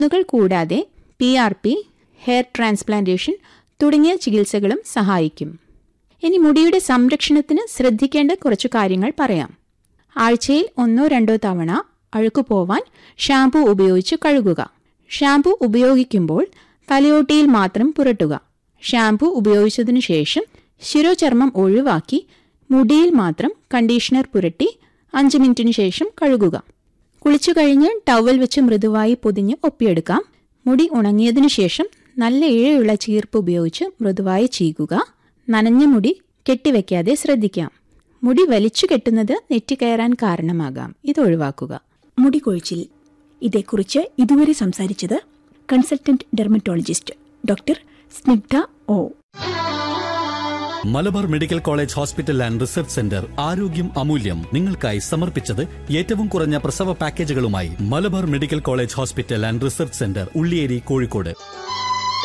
മരുന്നുകൾ കൂടാതെ P R P hair transplantation തുടങ്ങിയ ചികിത്സകളും സഹായിക്കും ഇനി മുടിയുടെ സംരക്ഷണത്തിന് ശ്രദ്ധിക്കേണ്ട കുറച്ചു കാര്യങ്ങൾ പറയാം ആഴ്ചയിൽ ഒന്നോ രണ്ടോ തവണ അഴുക്ക് പോവാൻ ഷാംപൂ ഉപയോഗിച്ച് കഴുകുക ഷാംപൂ ഉപയോഗിക്കുമ്പോൾ തലയോട്ടിയിൽ മാത്രം പുരട്ടുക ഷാംപൂ ഉപയോഗിച്ചതിനു ശേഷം ശിരോചർമ്മം ഒഴിവാക്കി മുടിയിൽ മാത്രം കണ്ടീഷണർ പുരട്ടി അഞ്ച് മിനിറ്റിനു ശേഷം കഴുകുക കുളിച്ചു കഴിഞ്ഞ് ടവൽ വെച്ച് മൃദുവായി പൊതിഞ്ഞ് ഒപ്പിയെടുക്കാം മുടി ഉണങ്ങിയതിനു ശേഷം നല്ല ഇഴയുള്ള ചീർപ്പ് ഉപയോഗിച്ച് മൃദുവായി ചീകുക നനഞ്ഞ മുടി കെട്ടിവെക്കാതെ ശ്രദ്ധിക്കാം മുടി വലിച്ചു കെട്ടുന്നത് നെറ്റിക്കയറാൻ കാരണമാകാം ഇത് ഒഴിവാക്കുക മുടികൊഴിച്ചിൽ ഇതേക്കുറിച്ച് ഇതുവരെ സംസാരിച്ചത് consultant dermatologist doctor Snigdha O Malabar medical college hospital and research centre ആരോഗ്യം അമൂല്യം നിങ്ങൾക്കായി സമർപ്പിച്ചത് ഏറ്റവും കുറഞ്ഞ പ്രസവ പാക്കേജുകളുമായി Malabar medical college hospital and research centre Ulliyeri Kozhikode